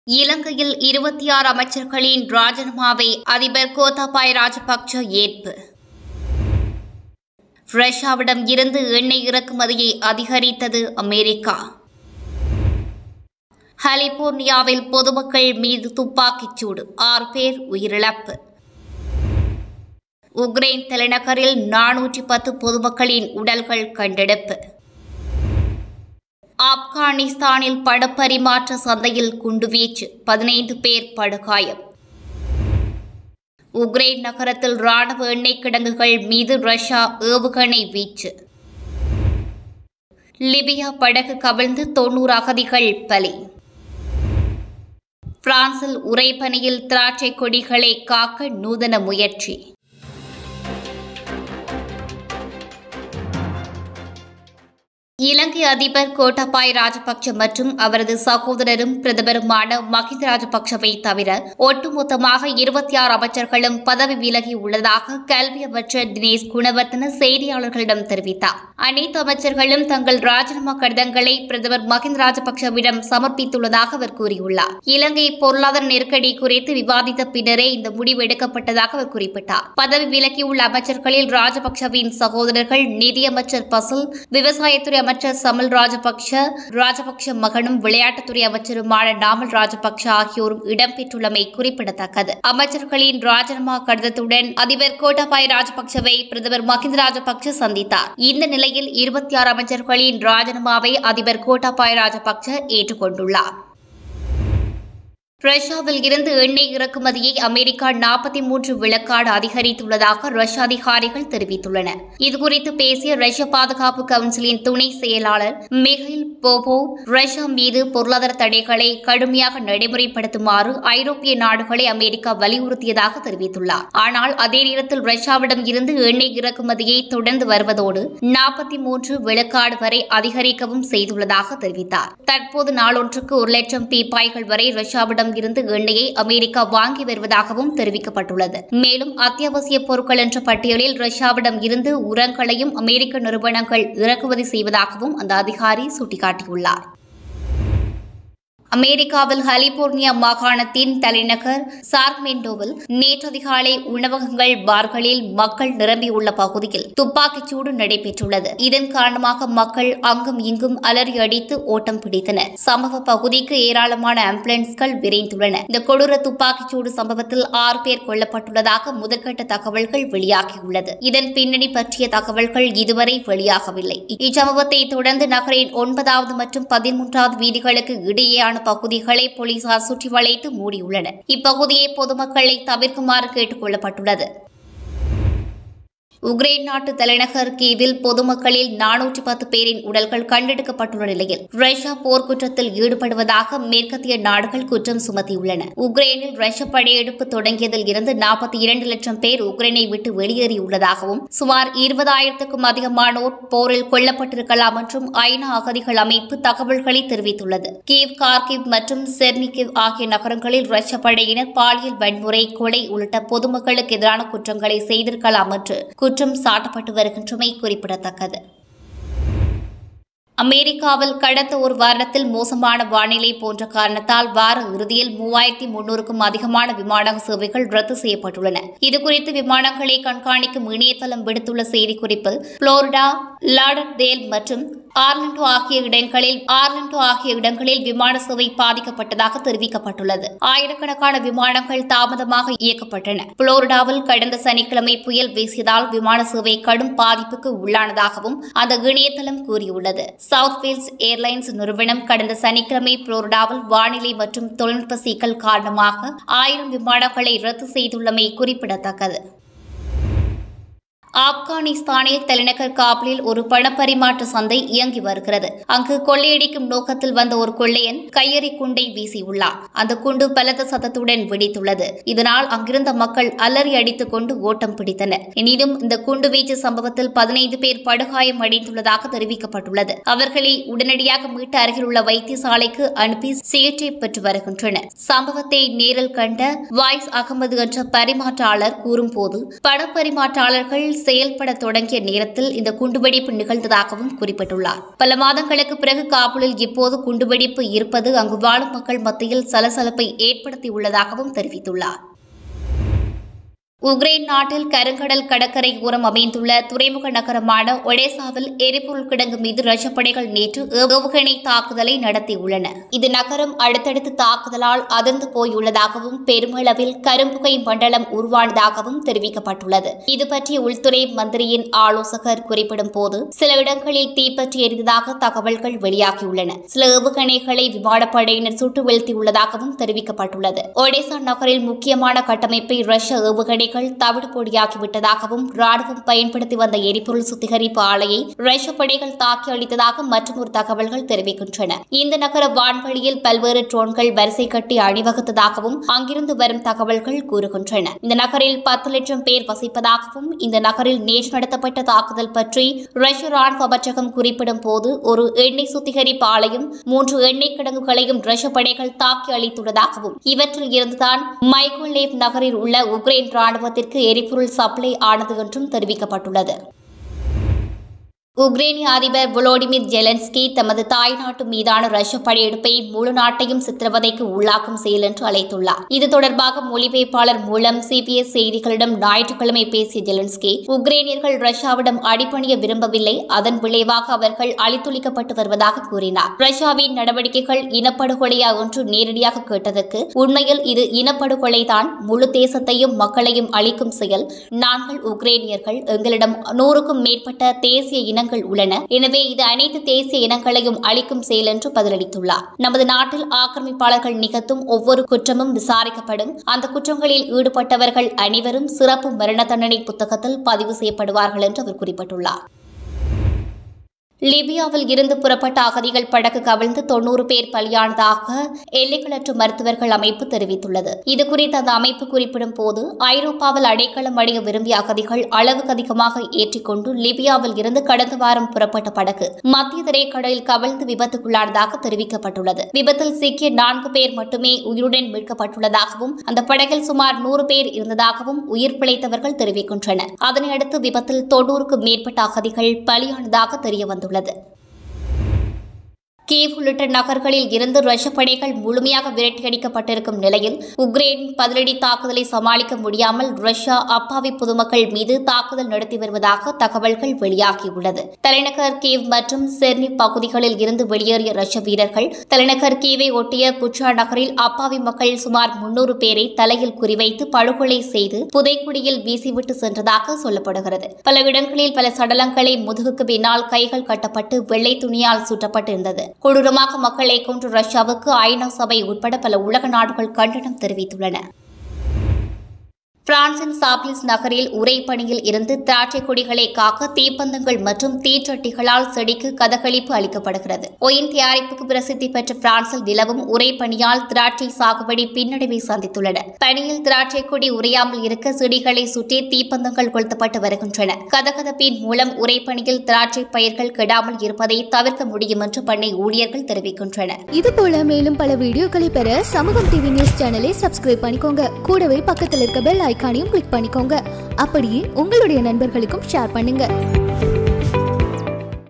இலங்கையில் இருபத்தி ஆறு அமைச்சர்களின் ராஜினாமாவை அதிபர் கோத்தாபாய ராஜபக்ச ஏற்பு ரஷ்யாவிடம் இருந்து எண்ணெய் இறக்குமதியை அதிகரித்தது அமெரிக்கா கலிபோர்னியாவில் பொதுமக்கள் மீது துப்பாக்கிச் சூடு ஆறு பேர் உயிரிழப்பு உக்ரைன் தலைநகரில் நானூற்றி பத்து பொதுமக்களின் உடல்கள் கண்டெடுப்பு ஆப்கானிஸ்தானில் பணப்பரிமாற்ற சந்தையில் குண்டுவீச்சு பதினைந்து பேர் படுகாயம் உக்ரைன் நகரத்தில் ராணுவ எண்ணெய் கிடங்குகள் மீது ரஷ்யா ஏவுகணை வீச்சு லிபியா படகு கவிழ்ந்து தொன்னூறு அகதிகள் பலி பிரான்சில் உறைபனியில் திராட்சை கொடிகளை காக்க நூதன முயற்சி இலங்கை அதிபர் கோட்டாபாய ராஜபக்ச மற்றும் அவரது சகோதரரும் பிரதமருமான மஹிந்த ராஜபக்சவை தவிர ஒட்டுமொத்தமாக இருபத்தி ஆறு அமைச்சர்களும் பதவி விலகி உள்ளதாக கல்வி அமைச்சர் தினேஷ் குணவர்த்தன செய்தியாளர்களிடம் தெரிவித்தார் அனைத்து அமைச்சர்களும் தங்கள் ராஜினாமா கடிதங்களை பிரதமர் மஹிந்த ராஜபக்சவிடம் சமர்ப்பித்துள்ளதாக அவர் கூறியுள்ளார் இலங்கை பொருளாதார நெருக்கடி குறித்து விவாதித்த பின்னரே இந்த முடிவு எடுக்கப்பட்டதாக அவர் குறிப்பிட்டார் பதவி விலகியுள்ள அமைச்சர்களில் ராஜபக்சவின் சகோதரர்கள் நிதியமைச்சர் பசல் விவசாயத்துறை அமைச்சர் சமல் ராஜபக்ஷ ராஜபக்ஷ மகனும் விளையாட்டுத்துறை அமைச்சருமான நாமல் ராஜபக்ஷ ஆகியோரும் இடம்பெற்றுள்ளமை குறிப்பிடத்தக்கது அமைச்சர்களின் ராஜினாமா கடிதத்துடன் அதிபர் கோட்டாபாய ராஜபக்சவை பிரதமர் மஹிந்த ராஜபக்ஷ சந்தித்தார் இந்த நிலையில் இருபத்தி ஆறு அமைச்சர்களின் ராஜினாமாவை அதிபர் கோட்டாபாய ராஜபக்ச ஏற்றுக்கொண்டுள்ளார் ரஷ்யாவில் இருந்து எண்ணெய் இறக்குமதியை அமெரிக்கா நாற்பத்தி மூன்று விழுக்காடு அதிகரித்துள்ளதாக ரஷ்ய அதிகாரிகள் தெரிவித்துள்ளனர் இதுகுறித்து பேசிய ரஷ்ய பாதுகாப்பு கவுன்சிலின் துணை செயலாளர் மிகைல் போபோ ரஷ்யா மீது பொருளாதார தடைகளை கடுமையாக நடைமுறைப்படுத்துமாறு ஐரோப்பிய நாடுகளை அமெரிக்கா வலியுறுத்தியதாக தெரிவித்துள்ளார் ஆனால் அதே நேரத்தில் ரஷ்யாவிடம் இருந்து எண்ணெய் இறக்குமதியை தொடர்ந்து வருவதோடு நாற்பத்தி மூன்று விழுக்காடு வரை அதிகரிக்கவும் செய்துள்ளதாக தெரிவித்தார் தற்போது நாளொன்றுக்கு ஒரு லட்சம் பீப்பாய்கள் வரை ரஷ்யாவிடம் இருந்து எண்ணெயை அமெரிக்கா வாங்கி வருவதாகவும் தெரிவிக்கப்பட்டுள்ளது மேலும் அத்தியாவசிய பொருட்கள் என்ற பட்டியலில் ரஷ்யாவிடம் இருந்து உரங்களையும் அமெரிக்க நிறுவனங்கள் இறக்குமதி செய்வதாகவும் அந்த அதிகாரி சுட்டிக்காட்டியுள்ளார் அமெரிக்காவில் கலிபோர்னியா மாகாணத்தின் தலைநகர் சார்மெண்டோவில் நேற்று அதிகாலை உணவகங்கள் பார்களில் மக்கள் நிரம்பியுள்ள பகுதியில் துப்பாக்கிச் சூடு நடைபெற்றுள்ளது இதன் காரணமாக மக்கள் அங்கும் இங்கும் அலறி அடித்து ஓட்டம் பிடித்தனர் சம்பவ பகுதிக்கு ஏராளமான ஆம்புலன்ஸ்கள் விரைந்துள்ளன இந்த கொடூர துப்பாக்கிச் சூடு சம்பவத்தில் ஆறு பேர் கொல்லப்பட்டுள்ளதாக முதற்கட்ட தகவல்கள் வெளியாகியுள்ளது இதன் பின்னணி பற்றிய தகவல்கள் இதுவரை வெளியாகவில்லை இச்சம்பவத்தை தொடர்ந்து நகரின் ஒன்பதாவது மற்றும் பதிமூன்றாவது வீதிகளுக்கு இடையேயான பகுதிகளை போலீசார் சுற்றி வளைத்து மூடியுள்ளனர் இப்பகுதியை பொதுமக்களை தவிர்க்குமாறு கேட்டுக் கொள்ளப்பட்டுள்ளது உக்ரைன் நாட்டு தலைநகர் கீவில் பொதுமக்களில் நானூற்றி பத்து பேரின் உடல்கள் கண்டெடுக்கப்பட்டுள்ள நிலையில் ரஷ்யா போர்க்குற்றத்தில் ஈடுபடுவதாக மேற்கத்திய நாடுகள் குற்றம் சுமத்தியுள்ளன உக்ரைனில் ரஷ்ய படையெடுப்பு தொடங்கியதில் இருந்து நாற்பத்தி இரண்டு லட்சம் பேர் உக்ரைனை விட்டு வெளியேறியுள்ளதாகவும் சுமார் இருபதாயிரத்துக்கும் அதிகமானோர் போரில் கொல்லப்பட்டிருக்கலாம் என்றும் ஐநா அகதிகள் அமைப்பு தகவல்களை தெரிவித்துள்ளது கீவ் கார்கிவ் மற்றும் செர்னிகிவ் ஆகிய நகரங்களில் ரஷ்ய படையினர் பாலியல் வன்முறை கொலை உள்ளிட்ட பொதுமக்களுக்கு எதிரான குற்றங்களை செய்திருக்கலாம் என்று குற்றம் சாட்டப்பட்டு வருகின்றமை குறிப்பிடத்தக்கது அமெரிக்காவில் கடந்த ஒரு வாரத்தில் மோசமான வானிலை போன்ற காரணத்தால் வார இறுதியில் மூவாயிரத்தி முன்னூறுக்கும் அதிகமான விமான சேவைகள் ரத்து செய்யப்பட்டுள்ளன இதுகுறித்து விமானங்களை கண்காணிக்கும் இணையதளம் விடுத்துள்ள செய்திக்குறிப்பில் புளோரிடா லாடர்டேல் மற்றும் ஆர்லண்டோ ஆகிய இடங்களில் ஆர்லண்டோ ஆகிய இடங்களில் விமான சேவை பாதிக்கப்பட்டதாக தெரிவிக்கப்பட்டுள்ளது ஆயிரக்கணக்கான விமானங்கள் தாமதமாக இயக்கப்பட்டன புளோரிடாவில் கடந்த சனிக்கிழமை புயல் வீசியதால் விமான சேவை கடும் பாதிப்புக்கு உள்ளானதாகவும் அந்த இணையதளம் கூறியுள்ளது சவுத் வேல்ஸ் ஏர்லைன்ஸ் நிறுவனம் கடந்த சனிக்கிழமை புளோரிடாவில் வானிலை மற்றும் தொழில்நுட்ப சிக்கல் காரணமாக ஆயிரம் விமானங்களை ரத்து செய்துள்ளமை குறிப்பிடத்தக்கது ஆப்கானிஸ்தானில் தலைநகர் காபூலில் ஒரு பணப்பரிமாற்ற சந்தை இயங்கி வருகிறது அங்கு கொள்ளையடிக்கும் நோக்கத்தில் வந்த ஒரு கொள்ளையன் கையெறி குண்டை வீசியுள்ளார் அந்த குண்டு பலத்த சத்தத்துடன் வெடித்துள்ளது இதனால் அங்கிருந்த மக்கள் அலறி அடித்துக் கொண்டு ஓட்டம் பிடித்தனர் எனினும் இந்த குண்டுவீச்சு சம்பவத்தில் பதினைந்து பேர் படுகாயம் அடைந்துள்ளதாக தெரிவிக்கப்பட்டுள்ளது அவர்களை உடனடியாக மீட்டு அருகிலுள்ள வைத்தியசாலைக்கு அனுப்பி சிகிச்சை பெற்று வருகின்றனர் சம்பவத்தை நேரில் கண்ட வாய்ஸ் அகமது என்ற பரிமாற்றாளர் கூறும்போது பணப்பரிமாற்றாளர்கள் செயல்பட தொடங்கிய நேரத்தில் இந்த குண்டுவெடிப்பு நிகழ்ந்ததாகவும் குறிப்பிட்டுள்ளார் பல மாதங்களுக்கு பிறகு காபூலில் இப்போது குண்டுவெடிப்பு இருப்பது அங்கு வாழும் மக்கள் மத்தியில் சலசலப்பை ஏற்படுத்தியுள்ளதாகவும் தெரிவித்துள்ளார் உக்ரைன் நாட்டில் கருங்கடல் கடற்கரை ஓரம் அமைந்துள்ள துறைமுக நகரமான ஒடேசாவில் எரிபொருள் கிடங்கு மீது ரஷ்ய படைகள் நேற்று ஏவுகணை தாக்குதலை நடத்தியுள்ளன இது நகரம் அடுத்தடுத்து தாக்குதலால் அதிர்ந்து போயுள்ளதாகவும் பெருமளவில் கரும்புகை மண்டலம் உருவானதாகவும் தெரிவிக்கப்பட்டுள்ளது இது பற்றி உள்துறை மந்திரியின் ஆலோசகர் குறிப்பிடும் போது சில இடங்களில் தீப்பற்றி எரிந்ததாக தகவல்கள் வெளியாகியுள்ளன சில ஏவுகணைகளை விமானப்படையினர் சுட்டு வீழ்த்தியுள்ளதாகவும் தெரிவிக்கப்பட்டுள்ளது ஒடேசா நகரில் முக்கியமான கட்டமைப்பை ரஷ்ய ஏவுகணை படைகள் தவிடு பொடியாக்கிவிட்டதாகவும் ராணுவம் பயன்படுத்தி வந்த எரிபொருள் சுத்திகரிப்பு ஆலையை ரஷ்ய படைகள் தாக்கி அளித்ததாக மற்றொரு தகவல்கள் தெரிவிக்கின்றன இந்த நகர வான்வெளியில் பல்வேறு ட்ரோன்கள் வரிசை கட்டி அணிவகுத்ததாகவும் அங்கிருந்து வரும் தகவல்கள் கூறுகின்றன இந்த நகரில் பத்து லட்சம் பேர் வசிப்பதாகவும் இந்த நகரில் நேற்று நடத்தப்பட்ட தாக்குதல் பற்றி ரஷ்ய ராணுவ அமைச்சகம் குறிப்பிடும் போது ஒரு எண்ணெய் சுத்திகரிப்பு ஆலையும் மூன்று எண்ணெய் கிடங்குகளையும் ரஷ்ய படைகள் தாக்கி அளித்துள்ளதாகவும் இவற்றில் இருந்துதான் மைக்கோலேவ் நகரில் உள்ள உக்ரைன் ராணுவ ராணுவத்திற்கு எரிபொருள் சப்ளை ஆனது என்றும் தெரிவிக்கப்பட்டுள்ளது உக்ரைனிய அதிபர் வோலோடிமிர் ஜெலன்ஸ்கி தமது தாய்நாட்டு மீதான ரஷ்ய படையெடுப்பை முழு நாட்டையும் சித்திரவதைக்கு உள்ளாக்கும் செயல் என்று அழைத்துள்ளார் இது தொடர்பாக மொழிபெயர்ப்பாளர் மூலம் சிபிஎஸ் செய்திகளிடம் ஞாயிற்றுக்கிழமை பேசிய ஜெலன்ஸ்கி உக்ரைனியர்கள் ரஷ்யாவிடம் அடிபணிய விரும்பவில்லை அதன் விளைவாக அவர்கள் அழித்தொழிக்கப்பட்டு வருவதாக கூறினார் ரஷ்யாவின் நடவடிக்கைகள் இனப்படுகொலையா என்று நேரடியாக கேட்டதற்கு உண்மையில் இது இனப்படுகொலைதான் முழு தேசத்தையும் மக்களையும் அழிக்கும் செயல் நாங்கள் உக்ரைனியர்கள் எங்களிடம் நூறுக்கும் மேற்பட்ட தேசிய இன இனங்கள் உள்ளன எனவே இது அனைத்து தேசிய இனங்களையும் அளிக்கும் செயல் என்று பதிலளித்துள்ளார் நமது நாட்டில் ஆக்கிரமிப்பாளர்கள் நிகழ்த்தும் ஒவ்வொரு குற்றமும் விசாரிக்கப்படும் அந்த குற்றங்களில் ஈடுபட்டவர்கள் அனைவரும் சிறப்பு மரண தண்டனை புத்தகத்தில் பதிவு செய்யப்படுவார்கள் என்று அவர் குறிப்பிட்டுள்ளார் லிபியாவில் இருந்து புறப்பட்ட அகதிகள் படகு கவிழ்ந்து தொன்னூறு பேர் பலியானதாக எல்லைகளற்ற மருத்துவர்கள் அமைப்பு தெரிவித்துள்ளது இதுகுறித்து அந்த அமைப்பு குறிப்பிடும் போது ஐரோப்பாவில் அடைக்கலம் அடைய விரும்பிய அகதிகள் அளவுக்கு அதிகமாக ஏற்றிக்கொண்டு லிபியாவில் இருந்து கடந்த வாரம் புறப்பட்ட படகு மத்திய திரைக்கடலில் கவிழ்ந்து விபத்துக்குள்ளானதாக தெரிவிக்கப்பட்டுள்ளது விபத்தில் சிக்கிய நான்கு பேர் மட்டுமே உயிருடன் மீட்கப்பட்டுள்ளதாகவும் அந்த படகில் சுமார் நூறு பேர் இருந்ததாகவும் உயிர் பிழைத்தவர்கள் தெரிவிக்கின்றனர் அதனையடுத்து விபத்தில் தொன்னூறுக்கும் மேற்பட்ட அகதிகள் பலியானதாக தெரியவந்துள்ளது உள்ளது கீவ் உள்ளிட்ட நகர்களில் இருந்து ரஷ்ய படைகள் முழுமையாக விரட்டியடிக்கப்பட்டிருக்கும் நிலையில் உக்ரைனின் பதிலடி தாக்குதலை சமாளிக்க முடியாமல் ரஷ்யா அப்பாவி பொதுமக்கள் மீது தாக்குதல் நடத்தி வருவதாக தகவல்கள் வெளியாகியுள்ளது தலைநகர் கீவ் மற்றும் செர்னி பகுதிகளில் இருந்து வெளியேறிய ரஷ்ய வீரர்கள் தலைநகர் கீவை ஒட்டிய புட்சா நகரில் அப்பாவி மக்கள் சுமார் முன்னூறு பேரை தலையில் குறிவைத்து படுகொலை செய்து புதைக்குடியில் வீசிவிட்டு சென்றதாக சொல்லப்படுகிறது பல இடங்களில் பல சடலங்களை முதுகுக்கு பின்னால் கைகள் கட்டப்பட்டு வெள்ளை துணியால் சுற்றப்பட்டிருந்தது கொடூரமாக மக்களை கொன்று ரஷ்யாவுக்கு ஐநா சபை உட்பட பல உலக நாடுகள் கண்டனம் தெரிவித்துள்ளன பிரான்சின் சாப்லிஸ் நகரில் உரைப்பணியில் இருந்து திராட்சை கொடிகளை காக்க தீப்பந்தங்கள் மற்றும் தீச்சட்டிகளால் செடிக்கு கதகளிப்பு அளிக்கப்படுகிறது ஒயின் தயாரிப்புக்கு பிரசித்தி பெற்ற பிரான்சில் நிலவும் உரைப்பணியால் திராட்சை சாகுபடி பின்னடைவை சந்தித்துள்ளன பணியில் திராட்சை கொடி உரையாமல் இருக்க செடிகளை சுற்றி தீப்பந்தங்கள் கொளுத்தப்பட்டு வருகின்றன கதகதப்பின் மூலம் உரைப்பணியில் திராட்சை பயிர்கள் கெடாமல் இருப்பதை தவிர்க்க முடியும் என்று பண்ணை ஊழியர்கள் தெரிவிக்கின்றனர் இது போல மேலும் பல வீடியோக்களை பெற சமூகம் டிவி நியூஸ் சேனலை சப்ஸ்கிரைப் பண்ணிக்கோங்க கூடவே பக்கத்தில் இருக்க பெல் ஐகானையும் கிளிக் பண்ணிக்கோங்க அப்படியே உங்களுடைய நண்பர்களுக்கும் ஷேர் பண்ணுங்க